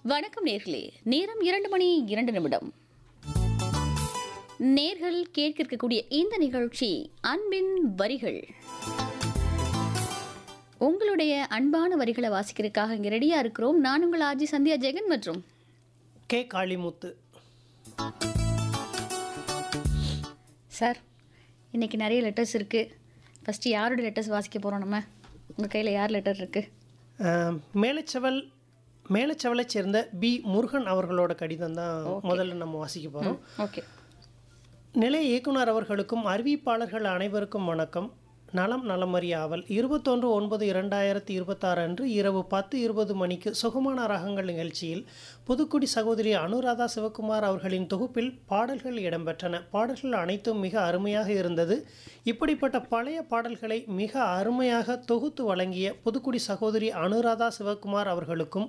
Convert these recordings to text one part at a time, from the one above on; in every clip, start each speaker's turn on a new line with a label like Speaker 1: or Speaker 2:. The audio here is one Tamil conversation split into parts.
Speaker 1: வணக்கம் நேர்களே நேரம் இரண்டு மணி இரண்டு நிமிடம் நேர்கள் கேட்க இருக்கக்கூடிய இந்த நிகழ்ச்சி அன்பின் வரிகள் உங்களுடைய அன்பான வரிகளை வாசிக்கிறதுக்காக இங்கே ரெடியாக இருக்கிறோம் நான் உங்கள் ஆஜி சந்தியா ஜெகன் மற்றும்
Speaker 2: கே காளிமுத்து
Speaker 1: சார் இன்னைக்கு நிறைய லெட்டர்ஸ் இருக்குது ஃபஸ்ட்டு யாரோட லெட்டர்ஸ் வாசிக்க போகிறோம் நம்ம உங்கள் கையில் யார் லெட்டர் இருக்குது
Speaker 2: அஹ், மேலச்செவல் மேலச்செவலைச் சேர்ந்த பி முருகன் அவர்களோட கடிதம் தான் முதல்ல நம்ம வாசிக்க போகிறோம்
Speaker 1: ஓகே
Speaker 2: நிலைய இயக்குனர் அவர்களுக்கும் அறிவிப்பாளர்கள் அனைவருக்கும் வணக்கம் நலம் நலமறிய ஆவல் இருபத்தொன்று ஒன்பது இரண்டாயிரத்தி இருபத்தாறு அன்று இரவு பத்து இருபது மணிக்கு சுகமான ராகங்கள் நிகழ்ச்சியில் புதுக்குடி சகோதரி அனுராதா சிவகுமார் அவர்களின் தொகுப்பில் பாடல்கள் இடம்பெற்றன பாடல்கள் அனைத்தும் மிக அருமையாக இருந்தது இப்படிப்பட்ட பழைய பாடல்களை மிக அருமையாக தொகுத்து வழங்கிய புதுக்குடி சகோதரி அனுராதா சிவகுமார் அவர்களுக்கும்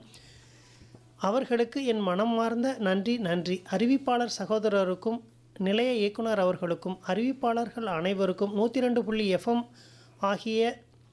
Speaker 2: அவர்களுக்கு என் மனமார்ந்த நன்றி நன்றி அறிவிப்பாளர் சகோதரருக்கும் நிலைய இயக்குனர் அவர்களுக்கும் அறிவிப்பாளர்கள் அனைவருக்கும் நூற்றி ரெண்டு புள்ளி எஃப்எம் ஆகிய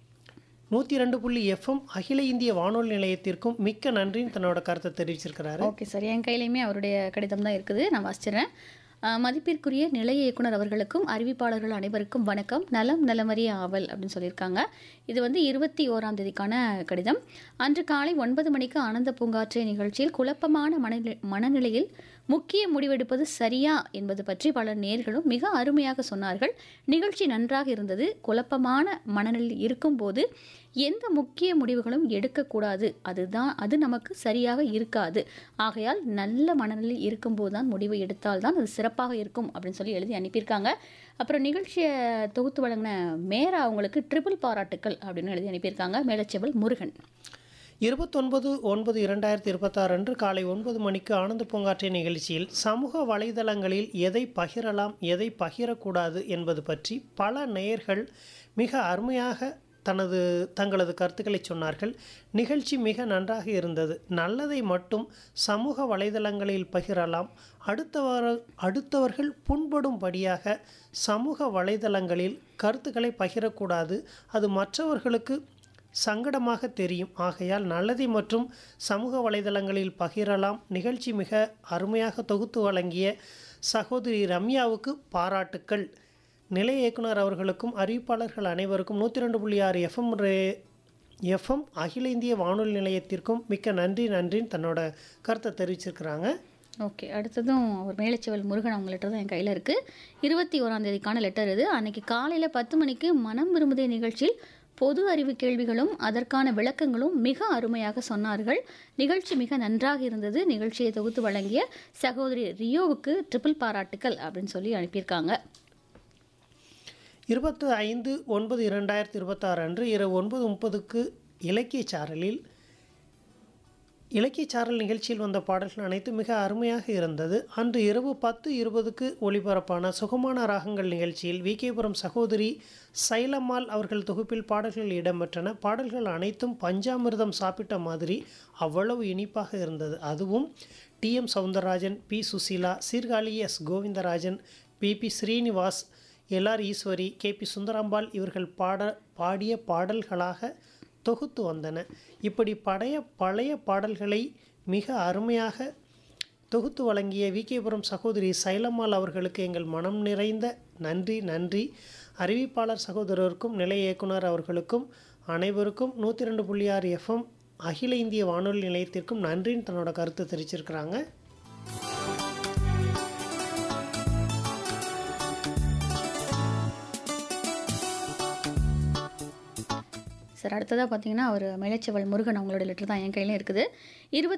Speaker 2: நூற்றி ரெண்டு புள்ளி எஃப்எம் அகில இந்திய வானொலி நிலையத்திற்கும் மிக்க நன்றின்னு தன்னோட கருத்தை தெரிவிச்சிருக்கிறாரு
Speaker 1: ஓகே சார் என் கையிலையுமே அவருடைய கடிதம் தான் இருக்குது நான் வாசிச்சிடுறேன் அஹ், மதிப்பிற்குரிய நிலைய இயக்குனர் அவர்களுக்கும் அறிவிப்பாளர்கள் அனைவருக்கும் வணக்கம் நலம் நலமறிய ஆவல் அப்படின்னு சொல்லியிருக்காங்க இது வந்து இருபத்தி ஓராம் தேதிக்கான கடிதம் அன்று காலை ஒன்பது மணிக்கு ஆனந்த பூங்காற்றை நிகழ்ச்சியில் குழப்பமான மனநிலை மனநிலையில் முக்கிய முடிவெடுப்பது சரியா என்பது பற்றி பல நேர்களும் மிக அருமையாக சொன்னார்கள் நிகழ்ச்சி நன்றாக இருந்தது குழப்பமான மனநிலையில் இருக்கும்போது எந்த முக்கிய முடிவுகளும் எடுக்கக்கூடாது அதுதான் அது நமக்கு சரியாக இருக்காது ஆகையால் நல்ல மனநிலையில் இருக்கும்போது தான் முடிவு எடுத்தால்தான் அது சிறப்பாக இருக்கும் அப்படின்னு சொல்லி எழுதி அனுப்பியிருக்காங்க அப்புறம் நிகழ்ச்சியை தொகுத்து வழங்கின மேரா அவங்களுக்கு ட்ரிபிள் பாராட்டுக்கள் அப்படின்னு எழுதி அனுப்பியிருக்காங்க மேலச்செவல் முருகன்
Speaker 2: இருபத்தொன்பது ஒன்பது இரண்டாயிரத்தி இருபத்தாறு அன்று காலை ஒன்பது மணிக்கு ஆனந்த பூங்காற்றை நிகழ்ச்சியில் சமூக வலைதளங்களில் எதை பகிரலாம் எதை பகிரக்கூடாது என்பது பற்றி பல நேயர்கள் மிக அருமையாக தனது தங்களது கருத்துக்களை சொன்னார்கள் நிகழ்ச்சி மிக நன்றாக இருந்தது நல்லதை மட்டும் சமூக வலைதளங்களில் பகிரலாம் அடுத்தவர் அடுத்தவர்கள் புண்படும்படியாக சமூக வலைதளங்களில் கருத்துக்களை பகிரக்கூடாது அது மற்றவர்களுக்கு சங்கடமாக தெரியும் ஆகையால் நல்லதை மற்றும் சமூக வலைதளங்களில் பகிரலாம் நிகழ்ச்சி மிக அருமையாக தொகுத்து வழங்கிய சகோதரி ரம்யாவுக்கு பாராட்டுக்கள் நிலைய இயக்குனர் அவர்களுக்கும் அறிவிப்பாளர்கள் அனைவருக்கும் நூற்றி ரெண்டு புள்ளி ஆறு எஃப்எம் ரே எஃப்எம் அகில இந்திய வானொலி நிலையத்திற்கும் மிக்க நன்றி நன்றின்னு தன்னோட கருத்தை தெரிவிச்சிருக்கிறாங்க
Speaker 1: ஓகே அடுத்ததும் ஒரு மேலச்செவல் முருகன் அவங்க லெட்டர் தான் என் கையில் இருக்குது இருபத்தி ஓராம் தேதிக்கான லெட்டர் இது அன்னைக்கு காலையில் பத்து மணிக்கு மனம் விரும்புதே நிகழ்ச்சியில் பொது அறிவு கேள்விகளும் அதற்கான விளக்கங்களும் மிக அருமையாக சொன்னார்கள் நிகழ்ச்சி மிக நன்றாக இருந்தது நிகழ்ச்சியை தொகுத்து வழங்கிய சகோதரி ரியோவுக்கு ட்ரிபிள் பாராட்டுக்கள் அப்படின்னு சொல்லி அனுப்பியிருக்காங்க
Speaker 2: இருபத்தி ஐந்து ஒன்பது இரண்டாயிரத்தி இருபத்தாறு அன்று இரவு ஒன்பது முப்பதுக்கு இலக்கிய சாரலில் இலக்கிய சாரல் நிகழ்ச்சியில் வந்த பாடல்கள் அனைத்தும் மிக அருமையாக இருந்தது அன்று இரவு பத்து இருபதுக்கு ஒளிபரப்பான சுகமான ராகங்கள் நிகழ்ச்சியில் விகேபுரம் சகோதரி சைலம்மாள் அவர்கள் தொகுப்பில் பாடல்கள் இடம்பெற்றன பாடல்கள் அனைத்தும் பஞ்சாமிர்தம் சாப்பிட்ட மாதிரி அவ்வளவு இனிப்பாக இருந்தது அதுவும் T M Soundararajan P Susheela Sirkazhi S Govindarajan P B Srinivas L R Eswari K B Sundarambal இவர்கள் பாட பாடிய பாடல்களாக தொகுத்து வந்தன இப்படி பழைய பழைய பாடல்களை மிக அருமையாக தொகுத்து வழங்கிய விகேபுரம் சகோதரி சைலம்மாள் அவர்களுக்கு எங்கள் மனம் நிறைந்த நன்றி நன்றி அறிவிப்பாளர் சகோதரருக்கும் நிலைய இயக்குனர் அவர்களுக்கும் அனைவருக்கும் நூற்றி ரெண்டு புள்ளி ஆறு எஃப்எம் அகில இந்திய வானொலி நிலையத்திற்கும் நன்றின்னு தன்னோட கருத்தை தெரிவிச்சிருக்கிறாங்க
Speaker 1: சார் அடுத்ததாக பார்த்தீங்கன்னா அவர் மேலச்செவல் முருகன் அவங்களோட லெட்டர் தான் என் கையிலும் இருக்குது இருபத்தி